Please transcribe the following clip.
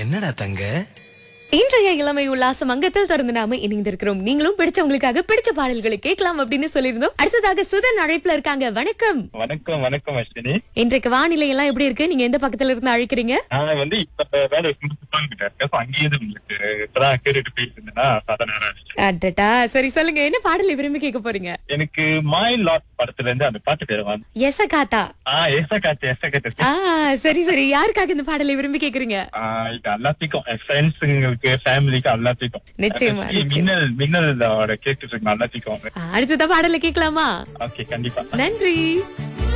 என்னடா தங்க இன்றைய இளமை உல்லாசம் அங்கத்தில் தொடர்ந்து நாம இணைந்திருக்கிறோம் நீங்களும் பிடிச்சவங்களுக்காக பிடிச்ச பாடல்களை கேட்கலாம் அப்படின்னு சொல்லியிருந்தோம் அடுத்ததாக சுதன் அழைப்புல இருக்காங்க வணக்கம் வணக்கம் வணக்கம் அஸ்வினி இன்றைக்கு வானிலை எல்லாம் எப்படி இருக்கு நீங்க எந்த பக்கத்துல இருந்து அழைக்கிறீங்க நான் வந்து இப்ப வேலை சுத்தம் கிட்ட இருக்கேன் So அங்கேயே இருந்து உங்களுக்கு இப்பதான் கேட்டுட்டு போயிட்டு இருந்தேன்னா சாதா நேரம் ஆயிடுச்சு. அடடா சரி சொல்லுங்க என்ன பாடலை விரும்பி கேட்க போறீங்க எனக்கு மை லாட் படத்துல இருந்து அந்த பாட்டு பேர் வந்து எச காத்தா ஆஹ் எச காத்து எச காத்து ஆ சரி சரி யாருக்காக இந்த பாடலை விரும்பி கேக்குறீங்க ஆஹ் இது எல்லாத்துக்கும் என் ஃப்ரெண்ட்ஸுங்களுக்கு ஃபேமிலிக்கு எல்லாத்துக்கும் நிச்சயமா, Especially நிச்சயமா. மின்னல் மின்னல் கேட்டுட்டு இருக்கு எல்லாத்துக்கும் ஆ, அடுத்ததா பாடலை கேட்கலாமா ஓகே கண்டிப்பா நன்றி